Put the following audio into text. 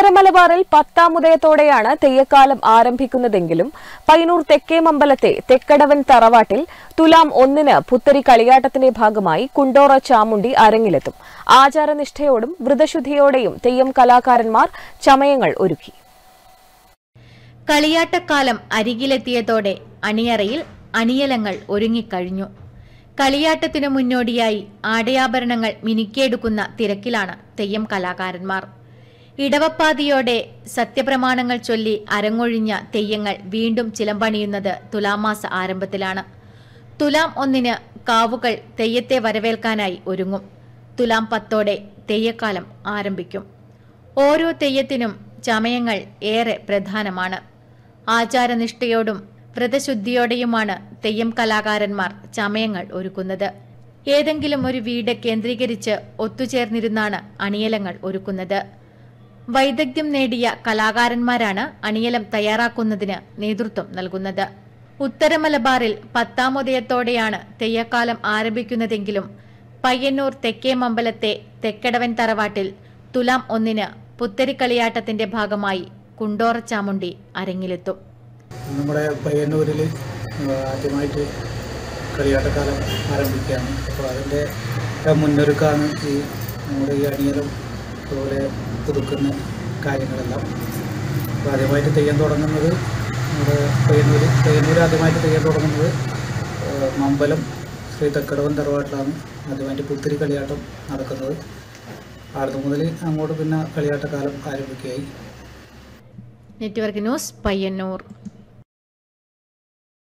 ഉത്തരമലബാറിൽ പത്താമുദയത്തോടെയാണ് തെയ്യക്കാലം ആരംഭിക്കുന്നതെങ്കിലും പയ്യന്നൂർ തെക്കേമമ്പലത്തെ തെക്കടവൻ തറവാട്ടിൽ തുലാം ഒന്നിന് പുത്തരി കളിയാട്ടത്തിന്റെ ഭാഗമായി കുണ്ടോറ ചാമുണ്ടി അരങ്ങിലെത്തും ആചാരനിഷ്ഠയോടും വ്രതശുദ്ധിയോടെയും തെയ്യം കലാകാരന്മാർ ചമയങ്ങൾ ഒരുക്കി കളിയാട്ടക്കാലം അരികിലെത്തിയതോടെ അണിയറയിൽ അണിയലങ്ങൾ ഒരുങ്ങിക്കഴിഞ്ഞു കളിയാട്ടത്തിനു മുന്നോടിയായി ആടയാഭരണങ്ങൾ മിനുക്കിയെടുക്കുന്ന തിരക്കിലാണ് തെയ്യം കലാകാരന്മാർ ഇടവപ്പാതിയോടെ സത്യപ്രമാണങ്ങൾ ചൊല്ലി അരങ്ങൊഴിഞ്ഞ തെയ്യങ്ങൾ വീണ്ടും ചിലമ്പണിയുന്നത് തുലാമാസ ആരംഭത്തിലാണ് തുലാം ഒന്നിന് കാവുകൾ തെയ്യത്തെ വരവേൽക്കാനായി ഒരുങ്ങും തുലാം പത്തോടെ തെയ്യക്കാലം ആരംഭിക്കും ഓരോ തെയ്യത്തിനും ചമയങ്ങൾ ഏറെ പ്രധാനമാണ് ആചാരനിഷ്ഠയോടും വ്രതശുദ്ധിയോടെയുമാണ് തെയ്യം കലാകാരന്മാർ ചമയങ്ങൾ ഒരുക്കുന്നത് ഏതെങ്കിലും ഒരു വീട് കേന്ദ്രീകരിച്ച് ഒത്തുചേർന്നിരുന്നാണ് അണിയലങ്ങൾ ഒരുക്കുന്നത് വൈദഗ്ധ്യം നേടിയ കലാകാരന്മാരാണ് അണിയലം തയ്യാറാക്കുന്നതിന് നേതൃത്വം നൽകുന്നത് ഉത്തരമലബാറിൽ പത്താമുദയത്തോടെയാണ് തെയ്യക്കാലം ആരംഭിക്കുന്നതെങ്കിലും പയ്യന്നൂർ തെക്കേമമ്പലത്തെ തെക്കടവൻ തറവാട്ടിൽ തുലാം ഒന്നിന് പുത്തരിക്കളിയാട്ടത്തിന്റെ ഭാഗമായി കുണ്ടോറ ചാമുണ്ടി അരങ്ങിലെത്തും നമ്മുടെ പയ്യന്നൂരിൽ ആദ്യമായിട്ട് കളിയാട്ടക്കാലം ആരംഭിക്കുകയാണ് അപ്പോൾ അതിൻ്റെ മുന്നൊരുക്കമാണ് ഈ നമ്മുടെ ഈ അണിയലും അതുപോലെ പുതുക്കുന്ന കാര്യങ്ങളെല്ലാം അപ്പോൾ ആദ്യമായിട്ട് തെയ്യം തുടങ്ങുന്നത് നമ്മുടെ പയ്യന്നൂർ പയ്യന്നൂർ ആദ്യമായിട്ട് തെയ്യം തുടങ്ങുന്നത് ആ, മമ്പലം ശ്രീ തക്കടവൻ തറവാട്ടിലാണ് ആദ്യമായിട്ട് പുത്തിരി കളിയാട്ടം നടക്കുന്നത് ആടുന്നു മുതൽ അങ്ങോട്ട് പിന്നെ കളിയാട്ടക്കാലം ആരംഭിക്കുകയായി നെറ്റ്വർക്ക് ന്യൂസ് പയ്യന്നൂർ